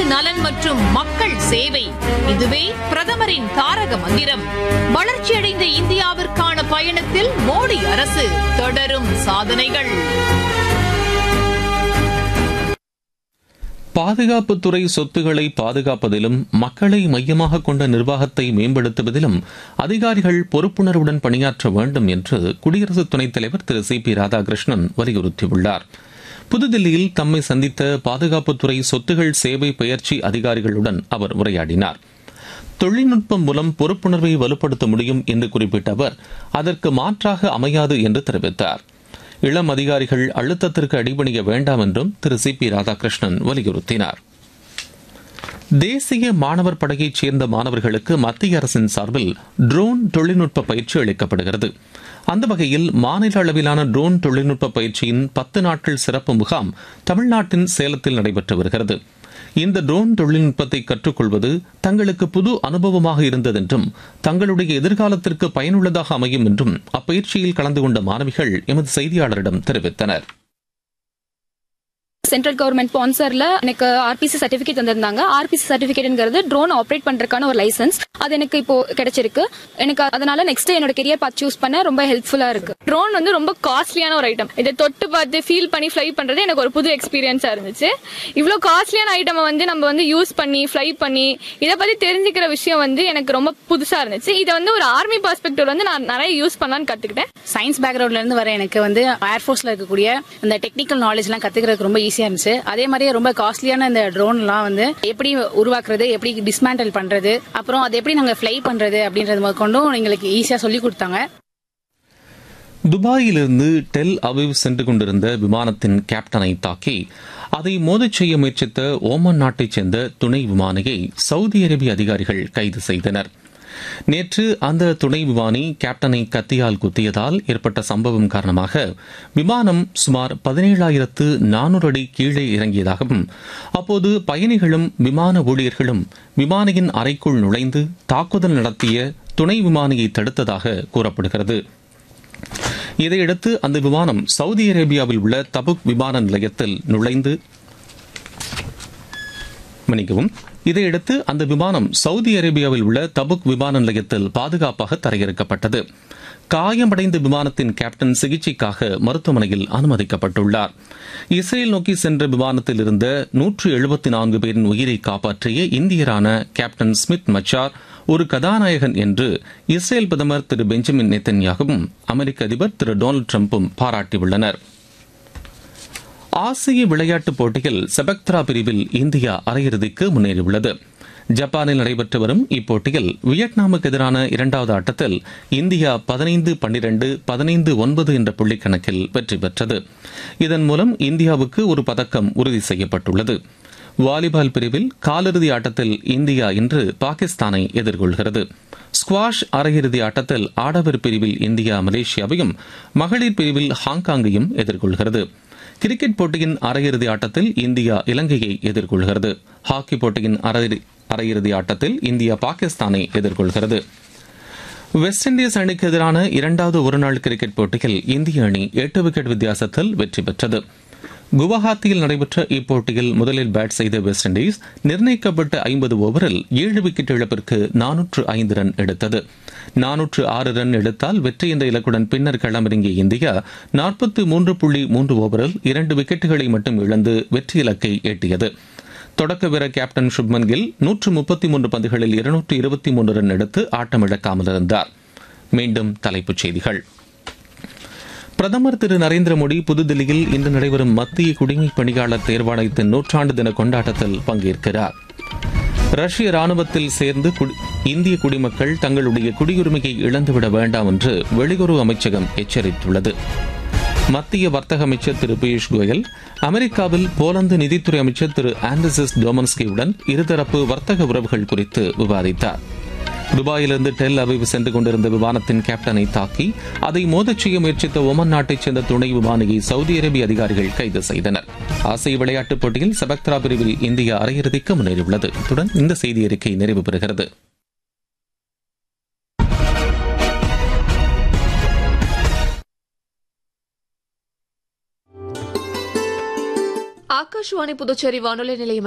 நலன் மற்றும் மக்கள் சேவை இதுவே பிரதமரின் தாரக மந்திரம் வளர்ச்சியடைந்த இந்தியாவிற்கான பயணத்தில் மோடி அரசு தொடரும் சாதனைகள் பாதுகாப்புத்துறை சொத்துக்களை பாதுகாப்பதிலும் மக்களை மையமாக கொண்ட நிர்வாகத்தை மேம்படுத்துவதிலும் அதிகாரிகள் பொறுப்புணர்வுடன் பணியாற்ற வேண்டும் என்று குடியரசு துணைத் தலைவர் திரு சி பி ராதாகிருஷ்ணன் வலியுறுத்தியுள்ளார் புதுதில்லியில் தம்மை சந்தித்த பாதுகாப்புத்துறை சொத்துகள் சேவை பயிற்சி அதிகாரிகளுடன் அவர் உரையாடினார் தொழில்நுட்பம் மூலம் பொறுப்புணர்வை வலுப்படுத்த முடியும் என்று குறிப்பிட்ட அவர் அதற்கு மாற்றாக அமையாது என்று தெரிவித்தார் இளம் அதிகாரிகள் அழுத்தத்திற்கு அடிபணிய வேண்டாம் என்றும் திரு சி பி ராதாகிருஷ்ணன் வலியுறுத்தினார் தேசிய மாணவர் படையைச் சேர்ந்த மாணவர்களுக்கு மத்திய அரசின் சார்பில் ட்ரோன் தொழில்நுட்ப பயிற்சி அளிக்கப்படுகிறது அந்த வகையில் மாநில அளவிலான ட்ரோன் தொழில்நுட்ப பயிற்சியின் பத்து நாட்கள் சிறப்பு முகாம் தமிழ்நாட்டின் சேலத்தில் நடைபெற்று வருகிறது இந்த ட்ரோன் தொழில்நுட்பத்தை கற்றுக்கொள்வது தங்களுக்கு புது அனுபவமாக இருந்ததென்றும் தங்களுடைய எதிர்காலத்திற்கு பயனுள்ளதாக அமையும் என்றும் அப்பயிற்சியில் கலந்து கொண்ட மாணவிகள் எமது செய்தியாளரிடம் தெரிவித்தனர் சென்ட்ரல் கவர்மெண்ட் ஸ்பான்சர்ல எனக்கு ஆர்பிசி சர்டிபிகேட் தந்திருந்தாங்க ஆர்பிசி சர்டிபிகேட்ங்கிறது ட்ரோன் ஆப்ரேட் பண்றதுக்கான ஒரு லைசன்ஸ் அது எனக்கு இப்போ கிடைச்சிருக்கு எனக்கு அதனால நெக்ஸ்ட் என்னோட கெரியர் பாத் சூஸ் பண்ண ரொம்ப ஹெல்ப்ஃபுல்லா இருக்கு ட்ரோன் வந்து ரொம்ப காஸ்ட்லியான ஒரு ஐட்டம் இதை தொட்டு பார்த்து ஃபீல் பண்ணி ஃப்ளை பண்றது எனக்கு ஒரு புது எக்ஸ்பீரியன்ஸா இருந்துச்சு இவ்வளவு காஸ்ட்லியான ஐட்டம் வந்து நம்ம வந்து யூஸ் பண்ணி ஃப்ளை பண்ணி இதை பத்தி தெரிஞ்சுக்கிற விஷயம் வந்து எனக்கு ரொம்ப புதுசா இருந்துச்சு இதை வந்து ஒரு ஆர்மி பர்ஸ்பெக்டிவ் வந்து நான் நிறைய யூஸ் பண்ணலாம்னு கத்துக்கிட்டேன் சயின்ஸ் பேக்ரவுண்ட்ல இருந்து வர எனக்கு வந்து ஏர்ஃபோர்ஸ்ல இருக்கக்கூடிய இந்த டெக்னிக்கல் நாலேஜ் எல்லாம் கத்துக்கிறதுக்கு ரொம்ப ஈஸியா இருந்துச்சு அதே மாதிரியே ரொம்ப காஸ்ட்லியான இந்த ட்ரோன் எல்லாம் வந்து எப்படி உருவாக்குறது எப்படி டிஸ்மேண்டல் பண்றது அப்புறம் அதை எப்படி நாங்க ஃபிளை பண்றது அப்படின்றது முதற்கொண்டும் எங்களுக்கு ஈஸியா சொல்லி கொடுத்தாங்க துபாயிலிருந்து டெல் அவிவ் சென்று கொண்டிருந்த விமானத்தின் கேப்டனை தாக்கி அதை மோதச் செய்ய முயற்சித்த ஓமன் நாட்டைச் சேர்ந்த துணை விமானியை சவுதி அரேபிய அதிகாரிகள் கைது செய்தனர் நேற்று அந்த துணை விமானி கேப்டனை கத்தியால் குத்தியதால் ஏற்பட்ட சம்பவம் காரணமாக விமானம் சுமார் பதினேழாயிரத்து நானூறு அடி கீழே இறங்கியதாகவும் அப்போது பயணிகளும் விமான ஊழியர்களும் விமானியின் அறைக்குள் நுழைந்து தாக்குதல் நடத்திய துணை விமானியை தடுத்ததாக கூறப்படுகிறது இதையடுத்து அந்த விமானம் சவுதி அரேபியாவில் உள்ள தபுக் விமான நிலையத்தில் நுழைந்து மன்னிக்கவும் இதையடுத்து அந்த விமானம் சவுதி அரேபியாவில் உள்ள தபுக் விமான நிலையத்தில் பாதுகாப்பாக தரையிறக்கப்பட்டது காயமடைந்த விமானத்தின் கேப்டன் சிகிச்சைக்காக மருத்துவமனையில் அனுமதிக்கப்பட்டுள்ளார் இஸ்ரேல் நோக்கி சென்ற விமானத்தில் இருந்த நூற்று எழுபத்தி நான்கு பேரின் உயிரை காப்பாற்றிய இந்தியரான கேப்டன் ஸ்மித் மச்சார் ஒரு கதாநாயகன் என்று இஸ்ரேல் பிரதமர் திரு பெஞ்சமின் நெத்தன்யாகவும் அமெரிக்க அதிபர் திரு டொனால்டு டிரம்பும் பாராட்டியுள்ளனர் ஆசிய விளையாட்டுப் போட்டியில் செபக்த்ரா பிரிவில் இந்தியா அரையிறுதிக்கு முன்னேறியுள்ளது ஜப்பானில் நடைபெற்று வரும் இப்போட்டியில் வியட்நாமுக்கு எதிரான இரண்டாவது ஆட்டத்தில் இந்தியா பதினைந்து பன்னிரண்டு பதினைந்து ஒன்பது என்ற புள்ளிக்கணக்கில் வெற்றி பெற்றது இதன் மூலம் இந்தியாவுக்கு ஒரு பதக்கம் உறுதி செய்யப்பட்டுள்ளது வாலிபால் பிரிவில் காலிறுதி ஆட்டத்தில் இந்தியா இன்று பாகிஸ்தானை எதிர்கொள்கிறது ஸ்குவாஷ் அரையிறுதி ஆட்டத்தில் ஆடவர் பிரிவில் இந்தியா மலேசியாவையும் மகளிர் பிரிவில் ஹாங்காங்கையும் எதிர்கொள்கிறது கிரிக்கெட் போட்டியின் அரையிறுதி ஆட்டத்தில் இந்தியா இலங்கையை எதிர்கொள்கிறது ஹாக்கி போட்டியின் அரையிறுதி ஆட்டத்தில் இந்தியா பாகிஸ்தானை எதிர்கொள்கிறது வெஸ்ட் இண்டீஸ் அணிக்கு எதிரான இரண்டாவது ஒருநாள் கிரிக்கெட் போட்டியில் இந்திய அணி எட்டு விக்கெட் வித்தியாசத்தில் வெற்றி பெற்றது குவஹாத்தியில் நடைபெற்ற இப்போட்டியில் முதலில் பேட் செய்த வெஸ்ட் இண்டீஸ் நிர்ணயிக்கப்பட்ட ஐம்பது ஓவரில் ஏழு விக்கெட் இழப்பிற்கு நானூற்று ஐந்து ரன் எடுத்தது நானூற்று ஆறு ரன் எடுத்தால் வெற்றி என்ற இலக்குடன் பின்னர் களமிறங்கிய இந்தியா நாற்பத்தி மூன்று புள்ளி மூன்று ஓவரில் இரண்டு விக்கெட்டுகளை மட்டும் இழந்து வெற்றி இலக்கை எட்டியது தொடக்க வீரர் கேப்டன் சுப்மன் கில் நூற்று முப்பத்தி மூன்று பந்துகளில் இருநூற்று இருபத்தி மூன்று ரன் எடுத்து ஆட்டமிழக்காமல் இருந்தார் மீண்டும் தலைப்புச் செய்திகள் பிரதமர் திரு நரேந்திர மோடி புதுதில்லியில் இன்று நடைபெறும் மத்திய குடிமைப் பணியாளர் தேர்வாணையத்தின் நூற்றாண்டு தின கொண்டாட்டத்தில் பங்கேற்கிறார் ரஷ்ய ராணுவத்தில் சேர்ந்து இந்திய குடிமக்கள் தங்களுடைய குடியுரிமையை இழந்துவிட வேண்டாம் என்று வெளியுறவு அமைச்சகம் எச்சரித்துள்ளது மத்திய வர்த்தக அமைச்சர் திரு பியூஷ் கோயல் அமெரிக்காவில் போலந்து நிதித்துறை அமைச்சர் திரு ஆண்டர்சஸ் டோமன்ஸ்கியுடன் இருதரப்பு வர்த்தக உறவுகள் குறித்து விவாதித்தார் துபாயிலிருந்து டெல் அவிவ் சென்று கொண்டிருந்த விமானத்தின் கேப்டனை தாக்கி அதை மோதச் செய்ய முயற்சித்த ஒமன் நாட்டைச் சேர்ந்த துணை விமானியை சவுதி அரேபிய அதிகாரிகள் கைது செய்தனர் ஆசிய விளையாட்டுப் போட்டியில் செபக்த்ரா பிரிவில் இந்தியா அரையிறுதிக்கு முன்னேறியுள்ளது இத்துடன் இந்த செய்தி அறிக்கை நிறைவு பெறுகிறது ஆகாஷ்வாணி புதுச்சேரி வானொலி நிலையம்